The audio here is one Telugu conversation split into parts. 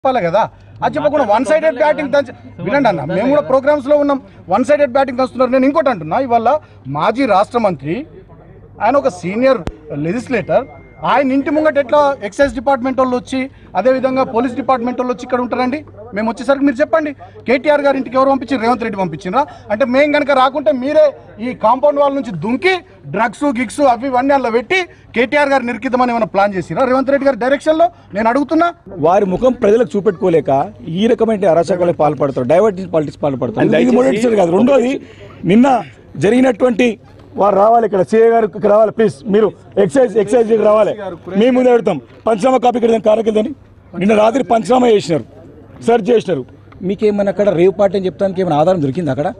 చెప్పాలి కదా అది చెప్పకుండా వన్ సైడెడ్ బ్యాటింగ్ దంచి వినండి అన్న మేము కూడా ప్రోగ్రామ్స్ లో ఉన్నాం వన్ సైడెడ్ బ్యాటింగ్ దంచుతున్నారు నేను ఇంకోటి అంటున్నా ఇవాళ మాజీ రాష్ట్ర మంత్రి ఆయన ఒక సీనియర్ లెజిస్లేటర్ ఆయన ఇంటి ముంగట ఎట్లా ఎక్సైజ్ డిపార్ట్మెంట్ వాళ్ళు వచ్చి అదేవిధంగా పోలీస్ డిపార్ట్మెంట్ వాళ్ళు వచ్చి ఇక్కడ ఉంటారండి మేము వచ్చేసరికి మీరు చెప్పండి కేటీఆర్ గారి ఇంటికి ఎవరు పంపించి రేవంత్ రెడ్డి పంపించిండ్రా అంటే మేము కనుక రాకుంటే మీరే ఈ కాంపౌండ్ వాళ్ళ నుంచి దుంకి డ్రగ్స్ గిగ్స్ అవి ఇవన్నీ అలా పెట్టి కేటీఆర్ గారు నిర్కిద్దామని ఏమైనా ప్లాన్ చేసిరా రేవంత్ రెడ్డి గారి డైరెక్షన్లో నేను అడుగుతున్నా వారి ముఖం ప్రజలకు చూపెట్టుకోలేక ఈ రకమైన అరాచకాలకు పాల్పడతారు డైవర్టీ పాలిటిక్స్ పాల్పడతారు ఇది మొదటిసారి కాదు రెండోది నిన్న జరిగినటువంటి వారు రావాలి ఇక్కడ సీఏ గారు ఇక్కడ రావాలి ప్లీజ్ మీరు ఎక్సైజ్ ఎక్సైజ్ రావాలి మేము ముందే పెడతాం పంచనామా కాపీ ఇక్కడ కారకెళ్దని నిన్న రాత్రి పంచనామా చేసినారు సెర్చ్ చేసినారు మీకేమైనా అక్కడ రేవ్ పార్టీ అని చెప్తానికి ఏమైనా ఆధారం దొరికింది అక్కడ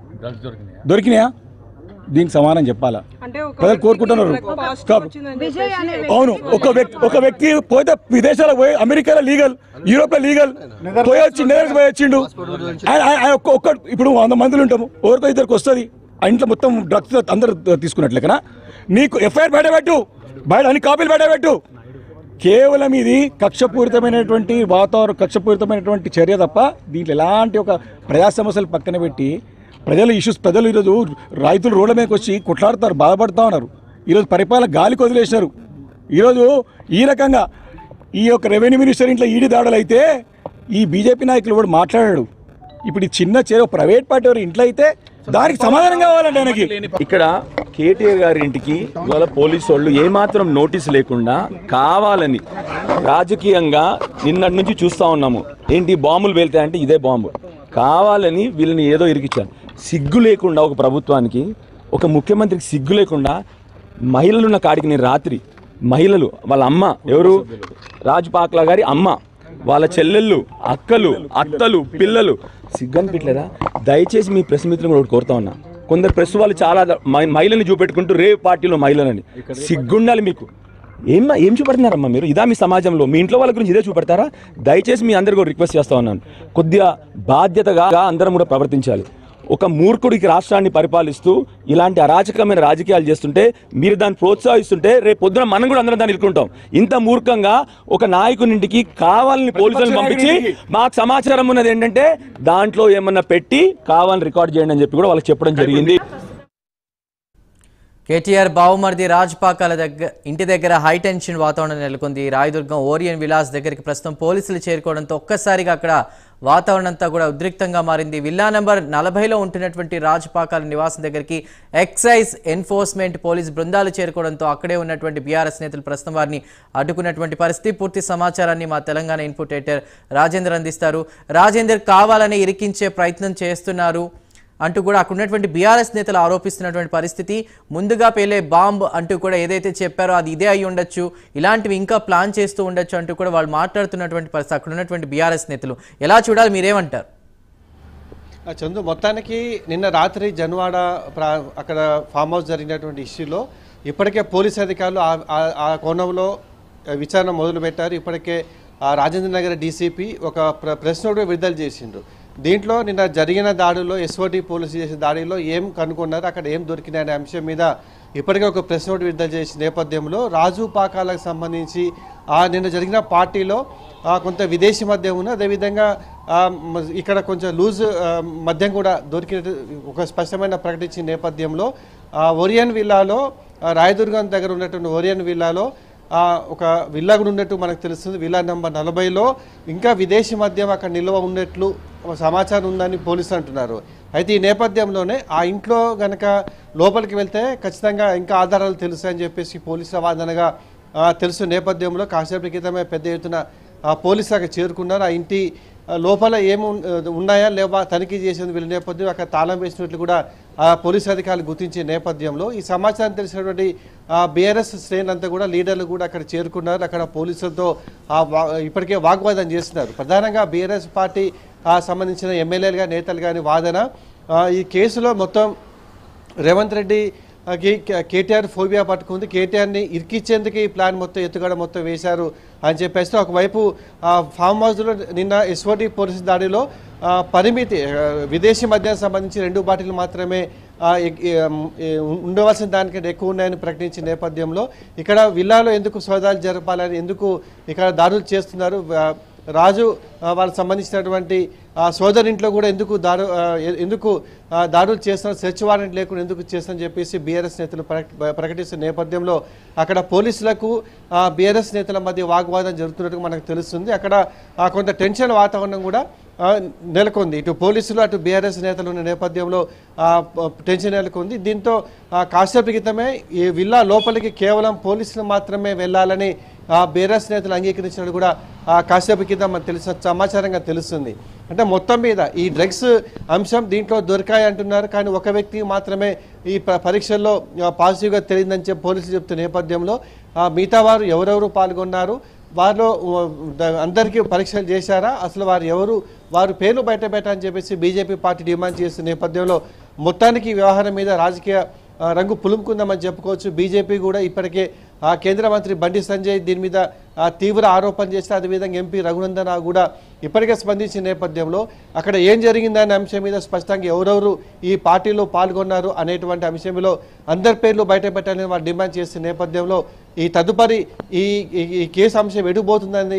దొరికినాయా దీనికి సమానం చెప్పాలా అంటే ఒక ప్రజలు కోరుకుంటున్నారు పాజిటివ్ కాదు. వచ్చిందని విజయ్ అనే అవును ఒక వ్యక్తి ఒక వ్యక్తి పోతే విదేశాలకు పోయి అమెరికాలో లీగల్ యూరోప్ లో లీగల్ పోయి వచ్చి నెదర్స్ పోయి వచ్చిండు ఆయన- ఆయన- ఆయన ఒక్క- ఒక్క ఇప్పుడు వంద మందిలో ఉంటాము ఎవరికో ఇద్దరికి వస్తుంది ఆ ఇంట్లో మొత్తం డ్రగ్స్ అందరు తీసుకున్నట్లేకనా నీకు ఎఫ్ఐఆర్ బయట పెట్టు బయట అన్ని కాపీలు బయట పెట్టు కేవలం ఇది కక్షపూరితమైనటువంటి వాతావరణం కక్షపూరితమైనటువంటి చర్య తప్ప దీంట్లో ఎలాంటి ఒక ప్రజా సమస్యలు పక్కన పెట్టి ప్రజల ఇష్యూస్ ప్రజలు ఈరోజు రైతులు రోడ్ల మీదకి వచ్చి కొట్లాడుతారు బాధపడుతూ ఉన్నారు ఈరోజు పరిపాలన గాలికి వదిలేసినారు ఈరోజు ఈ రకంగా ఈ యొక్క రెవెన్యూ మినిస్టర్ ఇంట్లో ఈడీ దాడులు అయితే ఈ బీజేపీ నాయకులు కూడా మాట్లాడాడు ఇప్పుడు ఈ చిన్న చేరు ప్రైవేట్ పార్టీ వారి ఇంట్లో అయితే దానికి సమాధానం కావాలండి ఆయనకి ఇక్కడ కేటీఆర్ గారి ఇంటికి ఇవాళ పోలీసు వాళ్ళు ఏమాత్రం నోటీస్ లేకుండా కావాలని రాజకీయంగా నిన్నటి నుంచి చూస్తూ ఉన్నాము ఏంటి బాంబులు వెళ్తాయంటే ఇదే బాంబు కావాలని వీళ్ళని ఏదో ఇరికిచ్చారు సిగ్గు లేకుండా ఒక ప్రభుత్వానికి ఒక ముఖ్యమంత్రికి సిగ్గు లేకుండా మహిళలు ఉన్న కాడికి నేను రాత్రి మహిళలు వాళ్ళ అమ్మ ఎవరు రాజుపాక్ల గారి అమ్మ వాళ్ళ చెల్లెళ్ళు అక్కలు అత్తలు పిల్లలు సిగ్గనిపించలేదా దయచేసి మీ ప్రెస్ మిత్రులు కూడా ఒకటి కోరుతా ఉన్నా కొందరు ప్రెస్ వాళ్ళు చాలా మహి- మహిళల్ని చూపెట్టుకుంటూ రే పార్టీలో మహిళలని సిగ్గుండాలి మీకు ఏం ఏం చూపెడుతున్నారమ్మా మీరు ఇదా మీ సమాజంలో మీ ఇంట్లో వాళ్ళ గురించి ఇదే చూపెడతారా దయచేసి మీ అందరు కూడా రిక్వెస్ట్ చేస్తా ఉన్నాను కొద్దిగా బాధ్యతగా అందరం కూడా ప్రవర్తించాలి ఒక మూర్ఖుడికి రాష్ట్రాన్ని పరిపాలిస్తూ ఇలాంటి అరాచకమైన రాజకీయాలు చేస్తుంటే మీరు దాన్ని ప్రోత్సహిస్తుంటే రేపు పొద్దున మనం కూడా అందరం దాన్ని ఇరుకుంటాం ఇంత మూర్ఖంగా ఒక నాయకునింటికి కావాలని పోలీసులను పంపించి మాకు సమాచారం ఉన్నది ఏంటంటే దాంట్లో ఏమన్నా పెట్టి కావాలని రికార్డ్ చేయండి అని చెప్పి కూడా వాళ్ళకి చెప్పడం జరిగింది కేటీఆర్ బావుమర్ది రాజ్పాకాల దగ్గర ఇంటి దగ్గర హై టెన్షన్ వాతావరణం నెలకొంది రాయదుర్గం ఓరియన్ విలాస్ దగ్గరికి ప్రస్తుతం పోలీసులు చేరుకోవడంతో ఒక్కసారిగా అక్కడ వాతావరణం అంతా కూడా ఉద్రిక్తంగా మారింది విల్లా నెంబర్ నలభైలో ఉంటున్నటువంటి రాజ్పాకాల నివాసం దగ్గరికి ఎక్సైజ్ ఎన్ఫోర్స్మెంట్ పోలీస్ బృందాలు చేరుకోవడంతో అక్కడే ఉన్నటువంటి బీఆర్ఎస్ నేతలు ప్రస్తుతం వారిని అడ్డుకున్నటువంటి పరిస్థితి పూర్తి సమాచారాన్ని మా తెలంగాణ ఇన్పుట్ ఎడిటర్ రాజేందర్ అందిస్తారు రాజేందర్ కావాలని ఇరికించే ప్రయత్నం చేస్తున్నారు అంటూ కూడా అక్కడ ఉన్నటువంటి బీఆర్ఎస్ నేతలు ఆరోపిస్తున్నటువంటి పరిస్థితి ముందుగా పేలే బాంబ్ అంటూ కూడా ఏదైతే చెప్పారో అది ఇదే అయి ఉండొచ్చు ఇలాంటివి ఇంకా ప్లాన్ చేస్తూ ఉండొచ్చు అంటూ కూడా వాళ్ళు మాట్లాడుతున్నటువంటి పరిస్థితి అక్కడ ఉన్నటువంటి బీఆర్ఎస్ నేతలు ఎలా చూడాలి మీరేమంటారు ఆ చందు మొత్తానికి నిన్న రాత్రి జన్వాడ ప్రా అక్కడ ఫామ్ హౌస్ జరిగినటువంటి ఇష్యూలో ఇప్పటికే పోలీస్ అధికారులు ఆ- ఆ- ఆ కోణంలో విచారణ మొదలుపెట్టారు ఇప్పటికే ఆ రాజేంద్ర నగర్ డీసీపీ ఒక ప్ర- ప్రెస్ నోట్ విడుదల చేసిండ్రు దీంట్లో నిన్న జరిగిన దాడిలో ఎస్ఓటి పోలీసు చేసిన దాడిలో ఏం కనుక్కున్నారు అక్కడ ఏం దొరికినాయనే అంశం మీద ఇప్పటికే ఒక ప్రెస్ నోట్ విడుదల చేసిన నేపథ్యంలో రాజు పాకాలకు సంబంధించి ఆ నిన్న జరిగిన పార్టీలో ఆ, కొంత విదేశీ మద్యం ఉంది అదేవిధంగా ఆ, మ- ఇక్కడ కొంచెం లూజ్ ఆ, మద్యం కూడా దొరికిన ఒక స్పష్టమైన ప్రకటించిన నేపథ్యంలో ఆ, ఒరియన్ విల్లాలో ఆ, రాయదుర్గం దగ్గర ఉన్నటువంటి ఒరియన్ విల్లాలో ఆ, ఒక విల్లా కూడా ఉన్నట్టు మనకు తెలుస్తుంది విల్లా నెంబర్ నలభైలో ఇంకా విదేశీ మద్యం అక్కడ నిల్వ ఉన్నట్లు ఒక సమాచారం ఉందని పోలీసులు అంటున్నారు అయితే ఈ నేపథ్యంలోనే ఆ ఇంట్లో గనక లోపలికి వెళ్తే ఖచ్చితంగా ఇంకా ఆధారాలు తెలుస్తాయని చెప్పేసి పోలీసుల వాదనగా ఆ, తెలుసు నేపథ్యంలో కాసేపటి క్రితమే పెద్ద ఎత్తున ఆ పోలీసులు అక్కడ చేరుకున్నారు ఆ ఇంటి ఆ, లోపల ఏమి ఉన్- ఉన్నాయా లేవా తనిఖీ చేసేందుకు వెళ్ళిన నేపథ్యం అక్కడ తాళం వేసినట్లు కూడా ఆ పోలీసు అధికారులు గుర్తించే నేపథ్యంలో ఈ సమాచారం తెలిసినటువంటి బీఆర్ఎస్ శ్రేణులు అంతా కూడా లీడర్లు కూడా అక్కడ చేరుకున్నారు అక్కడ పోలీసులతో ఆ వా- ఇప్పటికే వాగ్వాదం చేస్తున్నారు ప్రధానంగా బీఆర్ఎస్ పార్టీ ఆ, సంబంధించిన ఎమ్మెల్యేలు కానీ నేతలు కానీ వాదన ఆ, ఈ కేసులో మొత్తం రేవంత్ రెడ్డి ఆ, కే- కే- కేటీఆర్ ఫోబియా పట్టుకుంది కేటీఆర్ని ఇరికిచ్చేందుకు ఈ ప్లాన్ మొత్తం ఎత్తుగడ మొత్తం వేశారు అని చెప్పేసి ఒకవైపు ఆ, ఫామ్ హౌస్లో నిన్న ఎస్ఓటి పోలీసు దాడిలో ఆ, పరిమితి ఆ, విదేశీ మద్యానికి సంబంధించి రెండు బాటిల్ మాత్రమే ఆ, ఎ- ఎ- ఎ- ఉండవలసిన దానికంటే ఎక్కువ ఉన్నాయని ప్రకటించిన నేపథ్యంలో ఇక్కడ విల్లాలో ఎందుకు సోదాలు జరపాలని ఎందుకు ఇక్కడ దాడులు చేస్తున్నారు ఆ, రాజు ఆ, వాళ్ళకి సంబంధించినటువంటి ఆ, సోదరింట్లో కూడా ఎందుకు దారు ఆ, ఎ- ఎందుకు ఆ, దాడులు చేస్తున్నారు సెర్చ్ వారెంట్ లేకుండా ఎందుకు చేస్తారని చెప్పేసి బీఆర్ఎస్ నేతలు ప్రక- ప్రకటిస్తున్న నేపథ్యంలో అక్కడ పోలీసులకు బీఆర్ఎస్ నేతల మధ్య వాగ్వాదం జరుగుతున్నట్టు మనకు తెలుస్తుంది అక్కడ ఆ, కొంత టెన్షన్ వాతావరణం కూడా ఆ, నెలకొంది ఇటు పోలీసులు అటు బీఆర్ఎస్ నేతలు ఉన్న నేపథ్యంలో ఆ, ప- టెన్షన్ నెలకొంది దీంతో ఆ, కాసేపు క్రితమే ఈ విల్లా లోపలికి కేవలం పోలీసులు మాత్రమే వెళ్ళాలని ఆ బీఆర్ఎస్ నేతలు అంగీకరించినట్టు కూడా ఆ, కాసేపు క్రితం మనకు తెలిసిన సమాచారంగా తెలుస్తుంది అంటే మొత్తం మీద ఈ డ్రగ్స్ అంశం దీంట్లో దొరికాయి అంటున్నారు కానీ ఒక వ్యక్తి మాత్రమే ఈ ప- పరీక్షల్లో ఆ, పాజిటివ్గా తెలియదని చెప్పి పోలీసులు చెప్తున్న నేపథ్యంలో ఆ, మిగతా వారు ఎవరెవరు పాల్గొన్నారు వారిలో ఉ, ద- అందరికీ పరీక్షలు చేశారా అసలు వారు ఎవరు వారు పేర్లు బయట పెట్టని చెప్పేసి బీజేపీ పార్టీ డిమాండ్ చేస్తున్న నేపథ్యంలో మొత్తానికి ఈ వ్యవహారం మీద రాజకీయ ఆ, రంగు పులుముకుందామని చెప్పుకోవచ్చు బీజేపీ కూడా ఇప్పటికే ఆ కేంద్ర మంత్రి బండి సంజయ్ దీని మీద ఆ, తీవ్ర ఆరోపణ చేస్తే అదేవిధంగా ఎంపీ రఘునందన్ రావు కూడా ఇప్పటికే స్పందించిన నేపథ్యంలో అక్కడ ఏం జరిగిందనే అంశం మీద స్పష్టంగా ఎవరెవరు ఈ పార్టీలో పాల్గొన్నారు అనేటువంటి అంశంలో అందరి పేర్లు బయట పెట్టాలని వారు డిమాండ్ చేస్తున్న నేపథ్యంలో ఈ తదుపరి ఈ ఈ- ఈ కేసు అంశం ఎడుబోతుందని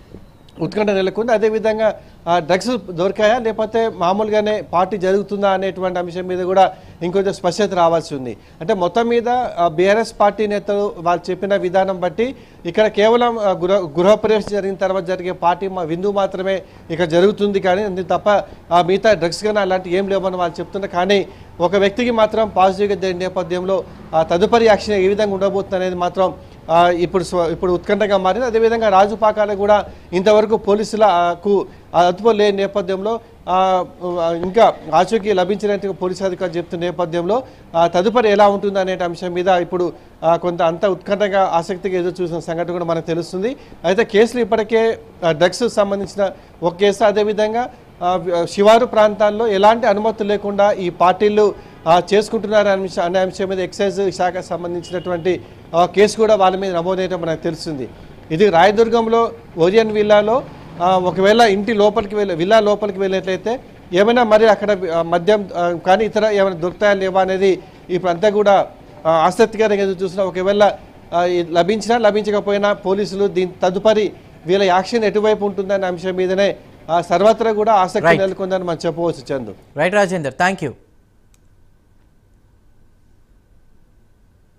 ఉత్కంఠ నెలకొంది అదేవిధంగా ఆ, డ్రగ్స్ దొరికాయా లేకపోతే మామూలుగానే పార్టీ జరుగుతుందా అనేటువంటి అంశం మీద కూడా ఇంకొంచెం స్పష్టత రావాల్సి ఉంది అంటే మొత్తం మీద బీఆర్ఎస్ పార్టీ నేతలు వాళ్ళు చెప్పిన విధానం బట్టి ఇక్కడ కేవలం ఆ, గృహ గృహప్రవేశం జరిగిన తర్వాత జరిగే పార్టీ మా విందు మాత్రమే ఇక్కడ జరుగుతుంది కానీ అంతే తప్ప ఆ, మిగతా డ్రగ్స్ కానీ అలాంటి ఏం లేవని వాళ్ళు చెప్తున్నారు కానీ ఒక వ్యక్తికి మాత్రం పాజిటివ్గా జరిగిన నేపథ్యంలో ఆ, తదుపరి యాక్షన్ ఏ విధంగా ఉండబోతుంది అనేది మాత్రం ఆ, ఇప్పుడు స్వ- ఇప్పుడు ఉత్కంఠగా మారింది అదేవిధంగా రాజుపాకాల కూడా ఇంతవరకు పోలీసులకు అదుపు లేని నేపథ్యంలో ఆ, ఆ, ఇంకా ఆచూకీ లభించినట్టుగా పోలీసు అధికారులు చెప్తున్న నేపథ్యంలో ఆ, తదుపరి ఎలా ఉంటుంది అనే అంశం మీద ఇప్పుడు ఆ, కొంత అంత ఉత్కంఠగా ఆసక్తిగా ఎదురు చూసిన సంఘటన కూడా మనకు తెలుస్తుంది అయితే కేసులు ఇప్పటికే డ్రగ్స్ సంబంధించిన ఒక కేసు అదేవిధంగా ఆ, శివారు ప్రాంతాల్లో ఎలాంటి అనుమతులు లేకుండా ఈ పార్టీలు ఆ, చేసుకుంటున్నారు అనే అంశం- అనే అంశం మీద ఎక్సైజ్ శాఖ సంబంధించినటువంటి ఆ, కేసు కూడా వాళ్ళ మీద నమోదయ్యడం మనకు తెలుస్తుంది ఇది రాయదుర్గంలో ఓరియన్ విల్లాలో ఆ, ఒకవేళ ఇంటి లోపలికి వెళ్ళి విల్లా లోపలికి వెళ్ళినట్లయితే ఏమైనా మరి అక్కడ ఆ, మద్యం ఆ, కానీ ఇతర ఏమైనా దొరుకుతాయా లేవా అనేది ఇప్పుడు అంతా కూడా ఆ, ఆసక్తికరంగా ఎదురు చూసిన ఒకవేళ ఆ, ఇది లభించినా లభించకపోయినా పోలీసులు దీని తదుపరి వీళ్ళ యాక్షన్ ఎటువైపు ఉంటుందనే అంశం మీదనే ఆ, సర్వత్రా కూడా ఆసక్తి Right. నెలకొందని మనం చెప్పవచ్చు Chandu right Rajender thank you